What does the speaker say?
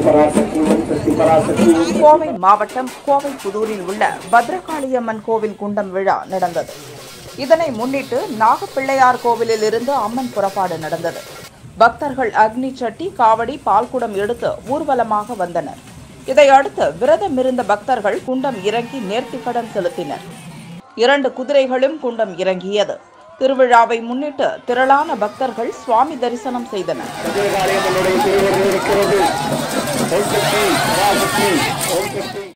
பராசக்தி ஓம் சக்தி பராசக்தி ஓம் கோவை மாவட்டம் கோவை புதூரில் உள்ள பத்ரகாளியம்மன் கோவில் குண்டம் விழா நடந்தது இதனை முன்னிட்டு நாகப்பிள்ளையார் கோவிலில் இருந்து அம்மன் புறப்பாடு நடந்தது பக்தர்கள் அக்னி சட்டி காவடி பால்குடம் எடுத்து ஊர்வலமாக வந்தனர் இதையடுத்து விரதமிருந்த பக்தர்கள் குண்டம் இறங்கி நேர்த்திக்கடன் செலுத்தினர் இரண்டு குதிரைகளும் குண்டம் இறங்கியது திருவிழாவை முன்னிட்டு திரளான பக்தர்கள் சுவாமி தரிசனம் செய்தனர் பத்ரகாளியம்மனுடைய திருவருள் இருக்கிறது ஓம் சக்தி பராசக்தி ஓம் சக்தி